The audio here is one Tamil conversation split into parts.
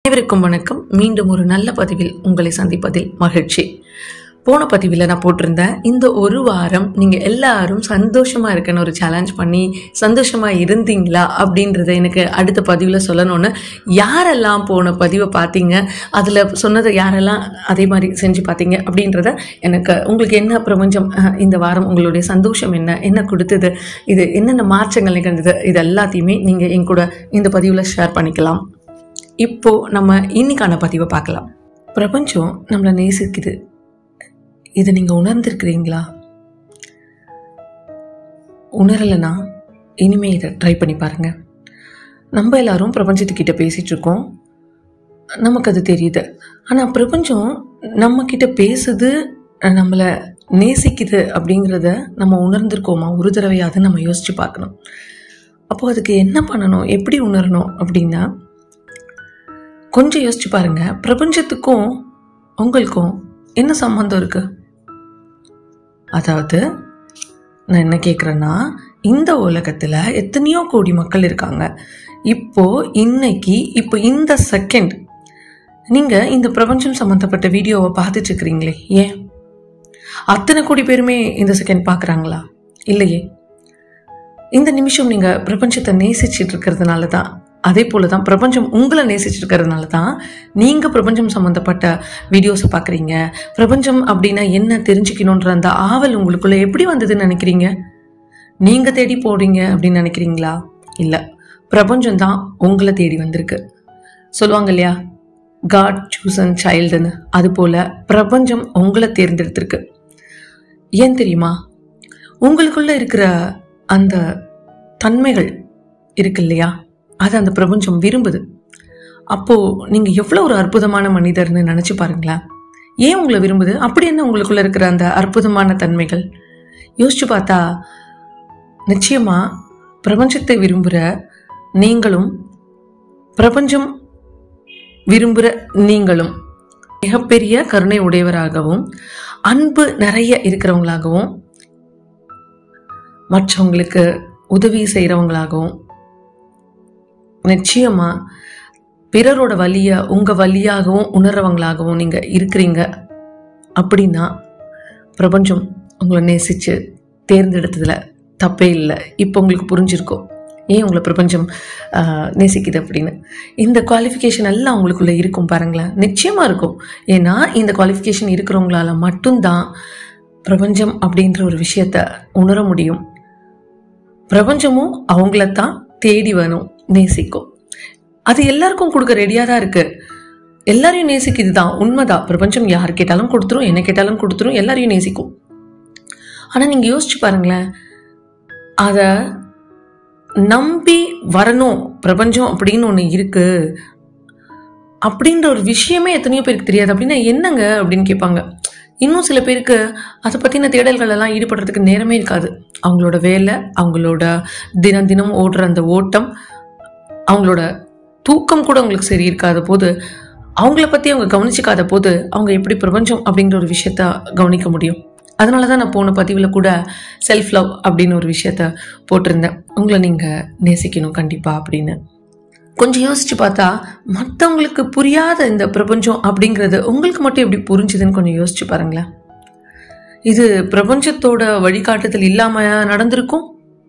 அனைவருக்கும் வணக்கம் மீண்டும் ஒரு நல்ல பதிவில் உங்களை சந்திப்பதில் மகிழ்ச்சி போன பதிவில் நான் போட்டிருந்தேன் இந்த ஒரு வாரம் நீங்கள் எல்லாரும் சந்தோஷமாக இருக்கன்னு ஒரு சேலஞ்ச் பண்ணி சந்தோஷமாக இருந்தீங்களா அப்படின்றத எனக்கு அடுத்த பதிவில் சொல்லணும்னு யாரெல்லாம் போன பதிவை பார்த்தீங்க அதில் சொன்னதை யாரெல்லாம் அதே மாதிரி செஞ்சு பார்த்தீங்க அப்படின்றத எனக்கு உங்களுக்கு என்ன பிரபஞ்சம் அஹ், இந்த வாரம் உங்களுடைய சந்தோஷம் என்ன என்ன கொடுத்தது இது என்னென்ன மாற்றங்கள் நிகழ்ந்தது இது எல்லாத்தையுமே நீங்கள் என் கூட இந்த பதிவில் ஷேர் பண்ணிக்கலாம் இப்போ நம்ம இன்னைக்கான பதிவை பார்க்கலாம் பிரபஞ்சம் நம்மளை நேசிக்குது இதை நீங்க உணர்ந்திருக்கிறீங்களா உணரலைன்னா இனிமே இதை ட்ரை பண்ணி பாருங்க நம்ம எல்லாரும் பிரபஞ்சத்துக்கிட்ட பேசிட்டு இருக்கோம் நமக்கு அது தெரியுது ஆனா பிரபஞ்சம் நம்ம கிட்ட பேசுது நம்மளை நேசிக்குது அப்படிங்கிறத நம்ம உணர்ந்திருக்கோமா ஒரு தடவையாவது நம்ம யோசிச்சு பார்க்கணும் அப்போ அதுக்கு என்ன பண்ணணும் எப்படி உணரணும் அப்படின்னா கொஞ்சம் யோசிச்சு பாருங்க பிரபஞ்சத்துக்கும் உங்களுக்கும் என்ன சம்பந்தம் இருக்கு அதாவது நான் என்ன கேட்குறேன்னா இந்த உலகத்தில் எத்தனையோ கோடி மக்கள் இருக்காங்க இப்போ இன்னைக்கு இப்போ இந்த செகண்ட் நீங்கள் இந்த பிரபஞ்சம் சம்மந்தப்பட்ட வீடியோவை பார்த்துட்டு இருக்கிறீங்களே ஏன் அத்தனை கோடி பேருமே இந்த செகண்ட் பார்க்குறாங்களா இல்லையே இந்த நிமிஷம் நீங்கள் பிரபஞ்சத்தை நேசிச்சிட்டு இருக்கிறதுனால தான் அதே போல தான் பிரபஞ்சம் உங்களை நேசிச்சிட்டு இருக்கிறதுனால தான் நீங்கள் பிரபஞ்சம் சம்மந்தப்பட்ட வீடியோஸை பார்க்குறீங்க பிரபஞ்சம் அப்படின்னா என்ன தெரிஞ்சுக்கணுன்ற அந்த ஆவல் உங்களுக்குள்ள எப்படி வந்ததுன்னு நினைக்கிறீங்க நீங்கள் தேடி போறீங்க அப்படின்னு நினைக்கிறீங்களா இல்லை பிரபஞ்சம் தான் உங்களை தேடி வந்திருக்கு சொல்லுவாங்க இல்லையா காட் சூசன் சைல்டுன்னு அது போல பிரபஞ்சம் உங்களை தேர்ந்தெடுத்திருக்கு ஏன் தெரியுமா உங்களுக்குள்ள இருக்கிற அந்த தன்மைகள் இருக்கு இல்லையா அது அந்த பிரபஞ்சம் விரும்புது அப்போ நீங்க எவ்வளவு ஒரு அற்புதமான மனிதர்னு நினைச்சு பாருங்களேன் ஏன் உங்களை விரும்புது அப்படி என்ன உங்களுக்குள்ள இருக்கிற அந்த அற்புதமான தன்மைகள் யோசிச்சு பார்த்தா நிச்சயமா பிரபஞ்சத்தை விரும்புகிற நீங்களும் பிரபஞ்சம் விரும்புகிற நீங்களும் மிகப்பெரிய கருணை உடையவராகவும் அன்பு நிறைய இருக்கிறவங்களாகவும் மற்றவங்களுக்கு உதவி செய்கிறவங்களாகவும் நிச்சயமா பிறரோட வலிய உங்க வலியாகவும் உணர்றவங்களாகவும் நீங்க இருக்கிறீங்க அப்படின்னா பிரபஞ்சம் உங்களை நேசிச்சு தேர்ந்தெடுத்ததுல தப்பே இல்லை இப்போ உங்களுக்கு புரிஞ்சிருக்கும் ஏன் உங்களை பிரபஞ்சம் ஆஹ், நேசிக்குது அப்படின்னு இந்த குவாலிஃபிகேஷன் எல்லாம் உங்களுக்குள்ள இருக்கும் பாருங்களேன் நிச்சயமா இருக்கும் ஏன்னா இந்த குவாலிஃபிகேஷன் இருக்கிறவங்களால மட்டும்தான் பிரபஞ்சம் அப்படின்ற ஒரு விஷயத்த உணர முடியும் பிரபஞ்சமும் அவங்களத்தான் தேடி வரும் நேசிக்கும் அது எல்லாருக்கும் கொடுக்க ரெடியாக தான் இருக்கு எல்லாரையும் நேசிக்குது தான் உண்மைதான் பிரபஞ்சம் யார் கேட்டாலும் கொடுத்துரும் என்ன கேட்டாலும் கொடுத்துரும் எல்லாரையும் நேசிக்கும் ஆனால் நீங்கள் யோசிச்சு பாருங்களேன் அதை நம்பி வரணும் பிரபஞ்சம் அப்படின்னு ஒன்று இருக்கு அப்படின்ற ஒரு விஷயமே எத்தனையோ பேருக்கு தெரியாது அப்படின்னா என்னங்க அப்படின்னு கேட்பாங்க இன்னும் சில பேருக்கு அதை பற்றின தேடல்கள் எல்லாம் ஈடுபடுறதுக்கு நேரமே இருக்காது அவங்களோட வேலை அவங்களோட தினம் தினம் ஓடுற அந்த ஓட்டம் அவங்களோட தூக்கம் கூட அவங்களுக்கு சரி இருக்காத போது அவங்கள பற்றி அவங்க கவனிச்சிக்காத போது அவங்க எப்படி பிரபஞ்சம் அப்படிங்கிற ஒரு விஷயத்த கவனிக்க முடியும் அதனால தான் நான் போன பதிவில் கூட செல்ஃப் லவ் அப்படின்னு ஒரு விஷயத்த போட்டிருந்தேன் உங்களை நீங்கள் நேசிக்கணும் கண்டிப்பாக அப்படின்னு கொஞ்சம் யோசிச்சு பார்த்தா மற்றவங்களுக்கு புரியாத இந்த பிரபஞ்சம் அப்படிங்கிறது உங்களுக்கு மட்டும் எப்படி புரிஞ்சுதுன்னு கொஞ்சம் யோசிச்சு பாருங்களேன் இது பிரபஞ்சத்தோட வழிகாட்டுதல் இல்லாம நடந்திருக்கும்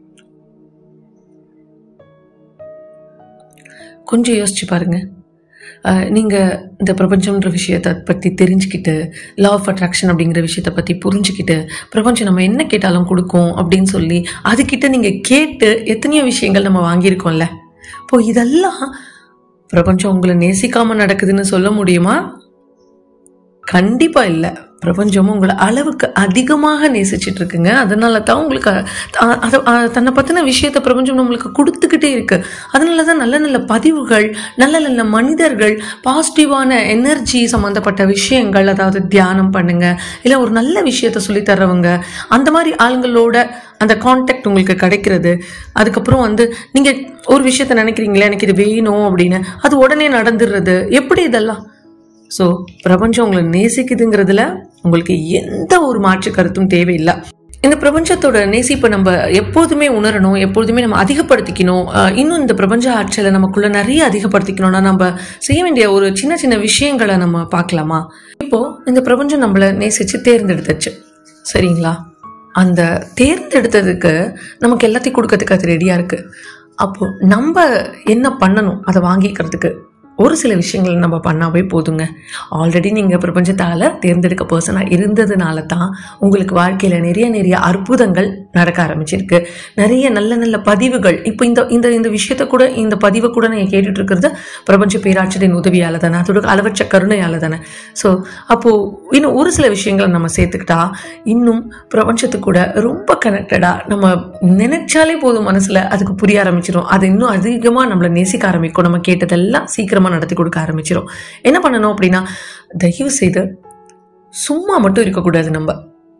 கொஞ்சம் யோசிச்சு பாருங்க அஹ், நீங்க இந்த பிரபஞ்சம்ன்ற விஷயத்தை பத்தி தெரிஞ்சுக்கிட்டு லா ஆஃப் அட்ராக்ஷன் அப்படிங்கிற விஷயத்தை பத்தி புரிஞ்சுக்கிட்டு பிரபஞ்சம் நம்ம என்ன கேட்டாலும் கொடுக்கும் அப்படின்னு சொல்லி அதுகிட்ட நீங்க கேட்டு எத்தனையோ விஷயங்கள் நம்ம வாங்கியிருக்கோம்ல இப்போ இதெல்லாம் பிரபஞ்சம் உங்களை நேசிக்காம நடக்குதுன்னு சொல்ல முடியுமா கண்டிப்பா இல்லை பிரபஞ்சமும் உங்களை அளவுக்கு அதிகமாக நேசிச்சிட்டு இருக்குங்க அதனால தான் உங்களுக்கு அ- அத- அ- தன்னை பத்தின விஷயத்த பிரபஞ்சம் நம்மளுக்கு கொடுத்துக்கிட்டே இருக்கு அதனால தான் நல்ல நல்ல பதிவுகள் நல்ல நல்ல மனிதர்கள் பாசிட்டிவான எனர்ஜி சம்மந்தப்பட்ட விஷயங்கள் அதாவது தியானம் பண்ணுங்க இல்லை ஒரு நல்ல விஷயத்த சொல்லி தர்றவங்க அந்த மாதிரி ஆளுங்களோட அந்த கான்டாக்ட் உங்களுக்கு கிடைக்கிறது அதுக்கப்புறம் வந்து நீங்க ஒரு விஷயத்த நினைக்கிறீங்களே எனக்கு இது வேணும் அப்படின்னு அது உடனே நடந்துடுறது எப்படி இதெல்லாம் ஸோ பிரபஞ்சம் உங்களை நேசிக்குதுங்கிறதுல உங்களுக்கு எந்த ஒரு மாற்று கருத்தும் தேவையில்லை இந்த பிரபஞ்சத்தோட நேசிப்பை நம்ம எப்போதுமே உணரணும் எப்போதுமே நம்ம அதிகப்படுத்திக்கணும் அஹ் இன்னும் இந்த பிரபஞ்ச ஆற்றலை நமக்குள்ள நிறைய அதிகப்படுத்திக்கணும்னா நம்ம செய்ய வேண்டிய ஒரு சின்ன சின்ன விஷயங்களை நம்ம பார்க்கலாமா இப்போ இந்த பிரபஞ்சம் நம்மளை நேசிச்சு தேர்ந்தெடுத்துச்சு சரிங்களா அந்த தேர்ந்தெடுத்ததுக்கு நமக்கு எல்லாத்தையும் கொடுக்கறதுக்கு அது ரெடியா இருக்கு அப்போ நம்ம என்ன பண்ணணும் அதை வாங்கிக்கிறதுக்கு ஒரு சில விஷயங்கள் நம்ம பண்ணாவே போதுங்க ஆல்ரெடி நீங்கள் பிரபஞ்சத்தால் தேர்ந்தெடுக்க பர்சனாக இருந்ததுனால தான் உங்களுக்கு வாழ்க்கையில் நிறைய நிறைய அற்புதங்கள் நடக்க ஆரம்பிச்சிருக்கு நிறைய நல்ல நல்ல பதிவுகள் இப்போ இந்த இந்த இந்த விஷயத்த கூட இந்த பதிவை கூட நீங்கள் கேட்டுட்டு இருக்கிறது பிரபஞ்ச பேராட்சியின் உதவியால் தானே அதோட அளவற்ற கருணையால் தானே ஸோ அப்போது இன்னும் ஒரு சில விஷயங்களை நம்ம சேர்த்துக்கிட்டா இன்னும் பிரபஞ்சத்து கூட ரொம்ப கனெக்டடாக நம்ம நினைச்சாலே போதும் மனசில் அதுக்கு புரிய ஆரம்பிச்சிடும் அது இன்னும் அதிகமாக நம்மளை நேசிக்க ஆரம்பிக்கும் நம்ம கேட்டதெல்லாம் சீக்கிரமாக நடத்தி கொடுக்க ஆரம்பிச்சிடும் என்ன பண்ணணும் அப்படின்னா தயவு செய்து சும்மா மட்டும் இருக்கக்கூடாது நம்ம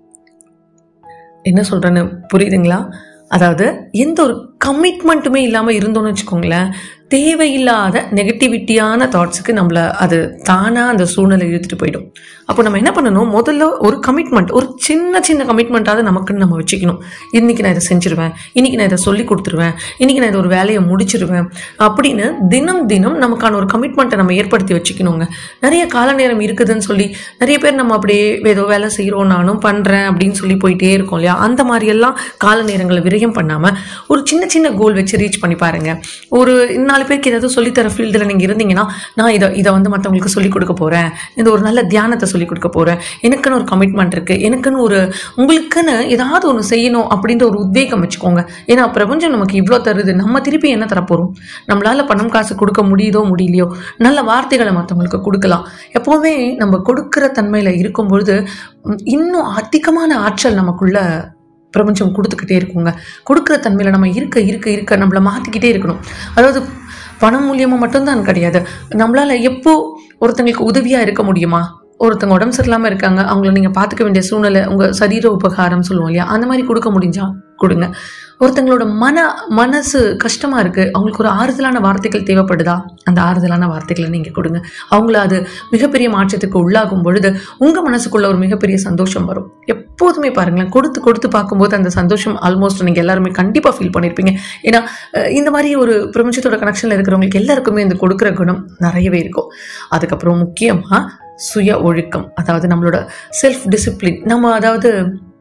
என்ன சொல்கிறேன்னு புரியுதுங்களா அதாவது எந்த ஒரு கமிட்மெண்ட்டுமே இல்லாமல் இருந்தோம்னு வச்சுக்கோங்களேன் தேவையில்லாத நெகட்டிவிட்டியான தாட்ஸுக்கு நம்மளை அது தானாக அந்த சூழ்நிலை இழுத்துட்டு போயிடும் அப்போ நம்ம என்ன பண்ணணும் முதல்ல ஒரு கமிட்மெண்ட் ஒரு சின்ன சின்ன கமிட்மெண்ட்டாவது நமக்குன்னு நம்ம வச்சுக்கணும் இன்னைக்கு நான் இதை செஞ்சிருவேன் இன்னைக்கு நான் இதை சொல்லி கொடுத்துருவேன் இன்னைக்கு நான் இதை ஒரு வேலையை முடிச்சிருவேன் அப்படின்னு தினம் தினம் நமக்கான ஒரு கமிட்மெண்ட்டை நம்ம ஏற்படுத்தி வச்சுக்கணுங்க நிறைய கால நேரம் இருக்குதுன்னு சொல்லி நிறைய பேர் நம்ம அப்படியே ஏதோ வேலை செய்கிறோம் நானும் பண்ணுறேன் அப்படின்னு சொல்லி போயிட்டே இருக்கோம் இல்லையா அந்த மாதிரியெல்லாம் கால நேரங்களை விரயம் பண்ணாமல் ஒரு சின்ன சின்ன கோல் வச்சு ரீச் பண்ணி பாருங்க ஒரு நாலு பேருக்கு ஏதாவது சொல்லித்தர ஃபீல்டில் நீங்கள் இருந்தீங்கன்னா நான் இதை இதை வந்து மற்றவங்களுக்கு சொல்லிக் கொடுக்க போகிறேன் இந்த ஒரு நல்ல தியானத்தை சொல்லிக் கொடுக்க போகிறேன் எனக்குன்னு ஒரு கமிட்மெண்ட் இருக்குது எனக்குன்னு ஒரு உங்களுக்குன்னு ஏதாவது ஒன்று செய்யணும் அப்படின்ற ஒரு உத்வேகம் வச்சுக்கோங்க ஏன்னா பிரபஞ்சம் நமக்கு இவ்வளோ தருது நம்ம திருப்பி என்ன தரப்போகிறோம் நம்மளால பணம் காசு கொடுக்க முடியுதோ முடியலையோ நல்ல வார்த்தைகளை மற்றவங்களுக்கு கொடுக்கலாம் எப்போவுமே நம்ம கொடுக்குற தன்மையில் இருக்கும் பொழுது உம், இன்னும் அதிகமான ஆற்றல் நமக்குள்ள பிரபஞ்சம் கொடுத்துக்கிட்டே இருக்குங்க கொடுக்குற தன்மையில் நம்ம இருக்க இருக்க இருக்க நம்மளை மாற்றிக்கிட்டே இருக்கணும் அதாவது பணம் மூலியமாக மட்டும்தான் கிடையாது நம்மளால் எப்போ ஒருத்தங்களுக்கு உதவியாக இருக்க முடியுமா ஒருத்தங்க உடம்பு சரியில்லாமல் இருக்காங்க அவங்கள நீங்கள் பார்த்துக்க வேண்டிய சூழ்நிலை உங்கள் சரீர உபகாரம் சொல்லுவோம் இல்லையா அந்த மாதிரி கொடுக்க முடிஞ்சா கொடுங்க ஒருத்தங்களோட மன மனசு கஷ்டமாக இருக்குது அவங்களுக்கு ஒரு ஆறுதலான வார்த்தைகள் தேவைப்படுதா அந்த ஆறுதலான வார்த்தைகளை நீங்கள் கொடுங்க அவங்கள அது மிகப்பெரிய மாற்றத்துக்கு உள்ளாகும் பொழுது உங்கள் மனசுக்குள்ள ஒரு மிகப்பெரிய சந்தோஷம் வரும் எப்போதுமே பாருங்களேன் கொடுத்து கொடுத்து பார்க்கும்போது அந்த சந்தோஷம் ஆல்மோஸ்ட் நீங்கள் எல்லாருமே கண்டிப்பாக ஃபீல் பண்ணியிருப்பீங்க ஏன்னா அஹ், இந்த மாதிரி ஒரு பிரபஞ்சத்தோட கனெக்ஷனில் இருக்கிறவங்களுக்கு எல்லாருக்குமே இந்த கொடுக்குற குணம் நிறையவே இருக்கும் அதுக்கப்புறம் முக்கியமாக சுய ஒழுக்கம் அதாவது நம்மளோட செல்ஃப் டிசிப்ளின் நம்ம அதாவது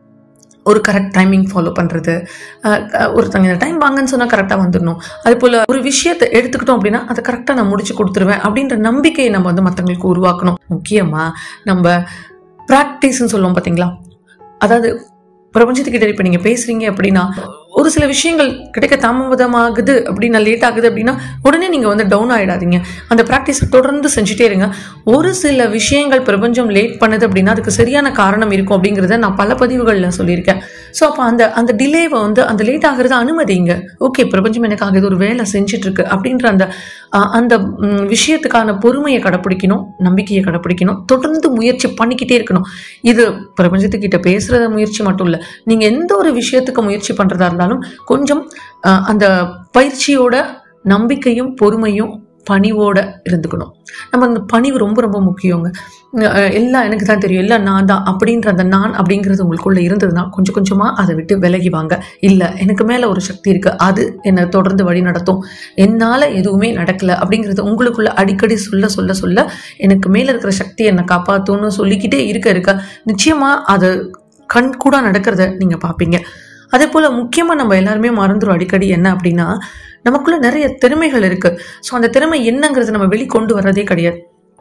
ஒரு கரெக்ட் டைமிங் ஃபாலோ பண்ணுறது ஒருத்தங்க இந்த டைம் வாங்கன்னு சொன்னால் கரெக்டாக வந்துடணும் அது போல் ஒரு விஷயத்தை எடுத்துக்கிட்டோம் அப்படின்னா அதை கரெக்டாக நான் முடிச்சு கொடுத்துருவேன் அப்படின்ற நம்பிக்கையை நம்ம வந்து மற்றவங்களுக்கு உருவாக்கணும் முக்கியமாக நம்ம ப்ராக்டிஸ்ன்னு சொல்லுவோம் பார்த்தீங்களா அதாவது பிரபஞ்சத்துக்கிட்ட இப்போ நீங்கள் பேசுகிறீங்க அப்படின்னா ஒரு சில விஷயங்கள் கிடைக்க தாமதமாகுது அப்படின்னா லேட் ஆகுது அப்படின்னா உடனே நீங்கள் வந்து டவுன் ஆகிடாதீங்க அந்த ப்ராக்டிஸை தொடர்ந்து செஞ்சுட்டே இருங்க ஒரு சில விஷயங்கள் பிரபஞ்சம் லேட் பண்ணுது அப்படின்னா அதுக்கு சரியான காரணம் இருக்கும் அப்படிங்கிறத நான் பல பதிவுகளில் சொல்லியிருக்கேன் ஸோ அப்போ அந்த அந்த டிலேவை வந்து அந்த லேட் ஆகிறத அனுமதிங்க ஓகே பிரபஞ்சம் எனக்காக இது ஒரு வேலை செஞ்சுட்டு இருக்கு அப்படின்ற அந்த அஹ், அந்த ம், விஷயத்துக்கான பொறுமையை கடைப்பிடிக்கணும் நம்பிக்கையை கடைப்பிடிக்கணும் தொடர்ந்து முயற்சி பண்ணிக்கிட்டே இருக்கணும் இது பிரபஞ்சத்துக்கிட்ட பேசுறத முயற்சி மட்டும் இல்லை நீங்க எந்த ஒரு விஷயத்துக்கு முயற்சி பண்றதா இருந்தாலும் கொஞ்சம் அஹ், அந்த பயிற்சியோட நம்பிக்கையும் பொறுமையும் பணிவோட இருந்துக்கணும் நம்ம அந்த பணிவு ரொம்ப ரொம்ப முக்கியங்க அஹ், எல்லாம் எனக்கு தான் தெரியும் எல்லாம் நான் தான் அப்படின்ற அந்த நான் அப்படிங்கிறது உங்களுக்குள்ள இருந்ததுன்னா கொஞ்சம் கொஞ்சமா அதை விட்டு விலகி வாங்க இல்லை எனக்கு மேல ஒரு சக்தி இருக்கு அது என்னை தொடர்ந்து வழி நடத்தும் என்னால எதுவுமே நடக்கல அப்படிங்கிறது உங்களுக்குள்ள அடிக்கடி சொல்ல சொல்ல சொல்ல எனக்கு மேல இருக்கிற சக்தி என்னை காப்பாத்தும்னு சொல்லிக்கிட்டே இருக்க இருக்க நிச்சயமா அது கண் கூட நடக்கிறத நீங்க பார்ப்பீங்க அதே போல முக்கியமா நம்ம எல்லாருமே மறந்துடும் அடிக்கடி என்ன அப்படின்னா நமக்குள்ள நிறைய திறமைகள் இருக்கு ஸோ அந்த திறமை என்னங்கிறது நம்ம வெளிக்கொண்டு வர்றதே கிடையாது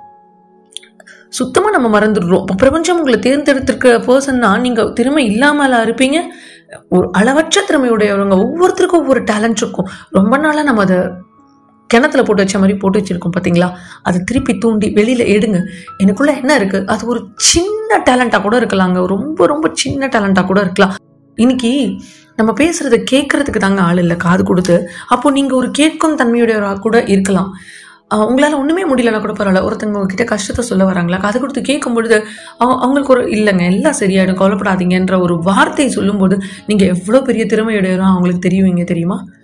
சுத்தமா நம்ம மறந்துடுறோம் அப்ப பிரபஞ்சம் உங்களை தேர்ந்தெடுத்திருக்க பர்சன்னா நீங்க திறமை இல்லாமலா இருப்பீங்க ஒரு அளவற்ற திறமையுடையவங்க ஒவ்வொருத்தருக்கும் ஒவ்வொரு டேலண்ட் இருக்கும் ரொம்ப நாளா நம்ம அதை கிணத்துல போட்டு வச்ச மாதிரி போட்டு வச்சிருக்கோம் பாத்தீங்களா அதை திருப்பி தூண்டி வெளியில எடுங்க எனக்குள்ள என்ன இருக்கு அது ஒரு சின்ன டேலண்டா கூட இருக்கலாங்க ரொம்ப ரொம்ப சின்ன டேலண்டா கூட இருக்கலாம் இன்னைக்கு நம்ம பேசுறத கேட்கறதுக்கு தாங்க ஆள் இல்லை காது கொடுத்து அப்போ நீங்க ஒரு கேட்கும் தன்மையுடையவராக கூட இருக்கலாம் ஆஹ் உங்களால ஒண்ணுமே முடியலன்னா கூட பரவாயில்ல ஒருத்தவங்க உங்ககிட்ட கஷ்டத்தை சொல்ல வராங்களா காது கொடுத்து கேட்கும் பொழுது அவங்க- அவங்களுக்கு ஒரு இல்லைங்க எல்லாம் சரியாயிடும் கவலைப்படாதீங்கன்ற ஒரு வார்த்தையை சொல்லும்போது நீங்க எவ்வளவு பெரிய திறமையுடையவரா அவங்களுக்கு தெரியுவீங்க தெரியுமா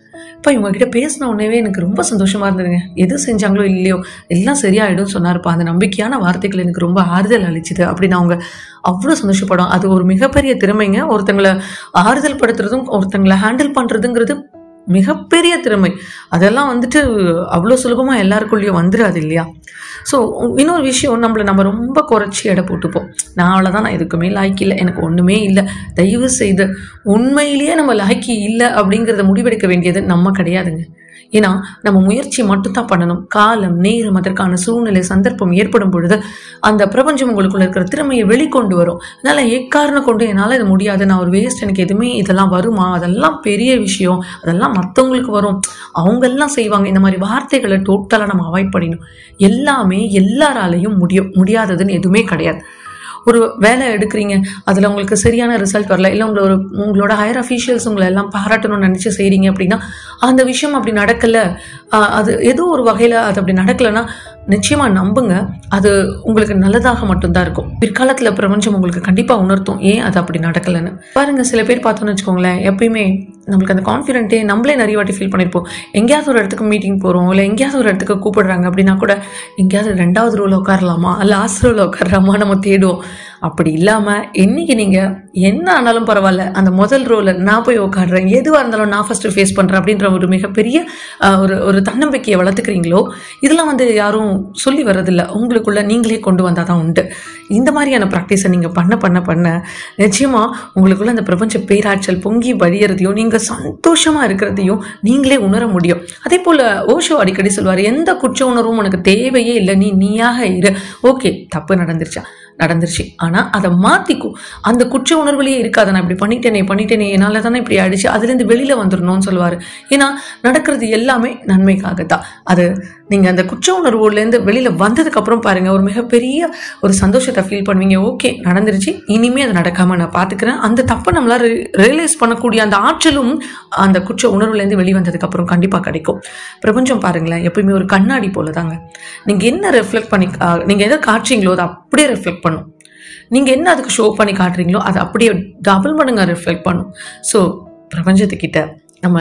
இப்போ இவங்க கிட்ட பேசின உடனே எனக்கு ரொம்ப சந்தோஷமா இருந்ததுங்க எது செஞ்சாங்களோ இல்லையோ எல்லாம் சரியாயிடும் சொன்னாருப்பா அந்த நம்பிக்கையான வார்த்தைகள் எனக்கு ரொம்ப ஆறுதல் அளிச்சுது அப்படின்னு அவங்க அவ்வளோ சந்தோஷப்படும் அது ஒரு மிகப்பெரிய திறமைங்க ஒருத்தங்களை ஆறுதல் படுத்துறதும் ஒருத்தங்களை ஹேண்டில் பண்றதுங்கிறது மிகப்பெரிய திறமை அதெல்லாம் வந்துட்டு அவ்வளோ சுலபமாக எல்லாருக்குள்ளேயும் வந்துடாது இல்லையா ஸோ இன்னொரு விஷயம் நம்மளை நம்ம ரொம்ப குறைச்சி எடை போட்டுப்போம் நான் அவ்வளோதான் நான் எதுக்குமே லாய்க்கு இல்லை எனக்கு ஒன்றுமே இல்லை தயவு செய்து உண்மையிலேயே நம்ம லாய்க்கு இல்லை அப்படிங்கிறத முடிவெடுக்க வேண்டியது நம்ம கிடையாதுங்க ஏன்னா நம்ம முயற்சி மட்டும்தான் பண்ணணும் காலம் நேரம் அதற்கான சூழ்நிலை சந்தர்ப்பம் ஏற்படும் பொழுது அந்த பிரபஞ்சம் உங்களுக்குள்ள இருக்கிற திறமையை வெளிக்கொண்டு வரும் அதனால எக்காரணம் கொண்டு என்னால் இது முடியாது நான் ஒரு வேஸ்ட் எனக்கு எதுவுமே இதெல்லாம் வருமா அதெல்லாம் பெரிய விஷயம் அதெல்லாம் மற்றவங்களுக்கு வரும் அவங்கெல்லாம் செய்வாங்க இந்த மாதிரி வார்த்தைகளை டோட்டலாக நம்ம அவாய்ட் பண்ணிடணும் எல்லாமே எல்லாராலையும் முடியும் முடியாததுன்னு எதுவுமே கிடையாது ஒரு வேலை எடுக்கிறீங்க அதில் உங்களுக்கு சரியான ரிசல்ட் வரல இல்லை உங்களை ஒரு உங்களோட ஹையர் அஃபீஷியல்ஸ் உங்களை எல்லாம் பாராட்டணும்னு நினச்சி செய்கிறீங்க அப்படின்னா அந்த விஷயம் அப்படி நடக்கலை அது ஏதோ ஒரு வகையில் அது அப்படி நடக்கலைன்னா நிச்சயமாக நம்புங்க அது உங்களுக்கு நல்லதாக மட்டும்தான் இருக்கும் பிற்காலத்தில் பிரபஞ்சம் உங்களுக்கு கண்டிப்பாக உணர்த்தும் ஏன் அது அப்படி நடக்கலைன்னு பாருங்க சில பேர் பார்த்தோன்னு வச்சுக்கோங்களேன் எப்பயுமே நம்மளுக்கு அந்த கான்ஃபிடென்ட்டே நம்மளே நிறைய வாட்டி ஃபீல் பண்ணியிருப்போம் எங்கேயாவது ஒரு இடத்துக்கு மீட்டிங் போகிறோம் இல்லை எங்கேயாவது ஒரு இடத்துக்கு கூப்பிடுறாங்க அப்படின்னா கூட எங்கேயாவது ரெண்டாவது ரோவில் உட்காரலாமா லாஸ்ட் ரோவில் உட்காரலாமா நம்ம தேடுவோம் அப்படி இல்லாமல் இன்னைக்கு நீங்கள் என்ன ஆனாலும் பரவாயில்ல அந்த முதல் ரோவில் நான் போய் உட்காடுறேன் எதுவாக இருந்தாலும் நான் ஃபஸ்ட்டு ஃபேஸ் பண்ணுறேன் அப்படின்ற ஒரு மிகப்பெரிய ஆஹ், ஒரு ஒரு தன்னம்பிக்கையை வளர்த்துக்கிறீங்களோ இதெல்லாம் வந்து யாரும் சொல்லி வர்றதில்ல உங்களுக்குள்ள நீங்களே கொண்டு வந்தால் தான் உண்டு இந்த மாதிரியான ப்ராக்டிஸை நீங்கள் பண்ண பண்ண பண்ண நிச்சயமாக உங்களுக்குள்ள அந்த பிரபஞ்ச பேராற்றல் பொங்கி வழியறதையும் நீங்கள் சந்தோஷமாக இருக்கிறதையும் நீங்களே உணர முடியும் அதே போல் ஓஷோ அடிக்கடி சொல்வார் எந்த குற்ற உணர்வும் உனக்கு தேவையே இல்லை நீ நீயாக இரு ஓகே தப்பு நடந்துருச்சா நடந்துருச்சு ஆனால் அதை மாற்றிக்கும் அந்த குற்ற உணர்வுலேயே இருக்காது நான் இப்படி பண்ணிட்டேனே பண்ணிட்டேனே என்னால் தானே இப்படி ஆயிடுச்சு அதுலேருந்து வெளியில் வந்துடணும்னு சொல்லுவார் ஏன்னா நடக்கிறது எல்லாமே நன்மைக்காக தான் அது நீங்கள் அந்த குற்ற உணர்வுலேருந்து வெளியில் வந்ததுக்கப்புறம் பாருங்கள் ஒரு மிகப்பெரிய ஒரு சந்தோஷத்தை ஃபீல் பண்ணுவீங்க ஓகே நடந்துருச்சு இனிமே அது நடக்காமல் நான் பார்த்துக்கிறேன் அந்த தப்பை நம்மளால் ரியலைஸ் பண்ணக்கூடிய அந்த ஆற்றலும் அந்த குற்ற உணர்வுலேருந்து வெளிவந்ததுக்கப்புறம் கண்டிப்பாக கிடைக்கும் பிரபஞ்சம் பாருங்களேன் எப்பயுமே ஒரு கண்ணாடி போல தாங்க நீங்கள் என்ன ரெஃப்ளெக்ட் பண்ணி நீங்கள் எதை காட்டுறீங்களோ அதை அப்படியே ரெஃப்ளெக்ட் பண்ணும் நீங்கள் என்ன அதுக்கு ஷோ பண்ணி காட்டுறீங்களோ அதை அப்படியே டபுள் மடங்காக ரிஃப்ளெக்ட் பண்ணும் ஸோ பிரபஞ்சத்துக்கிட்ட நம்ம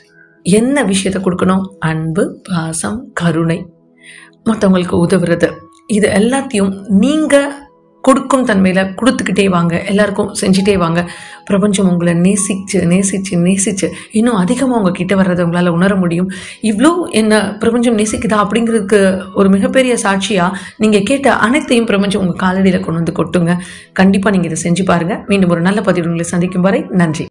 என்ன விஷயத்தை கொடுக்கணும் அன்பு பாசம் கருணை மற்றவங்களுக்கு உதவுறது இது எல்லாத்தையும் நீங்கள் கொடுக்கும் தன்மையில் கொடுத்துக்கிட்டே வாங்க எல்லாருக்கும் செஞ்சுட்டே வாங்க பிரபஞ்சம் உங்களை நேசிச்சு நேசிச்சு நேசிச்சு இன்னும் அதிகமாக உங்க கிட்ட வர்றதை உங்களால் உணர முடியும் இவ்வளோ என்ன பிரபஞ்சம் நேசிக்குதா அப்படிங்கிறதுக்கு ஒரு மிகப்பெரிய சாட்சியாக நீங்கள் கேட்ட அனைத்தையும் பிரபஞ்சம் உங்கள் காலடியில் கொண்டு வந்து கொட்டுங்க கண்டிப்பாக நீங்கள் இதை செஞ்சு பாருங்கள் மீண்டும் ஒரு நல்ல பதிவு உங்களை சந்திக்கும் வரை நன்றி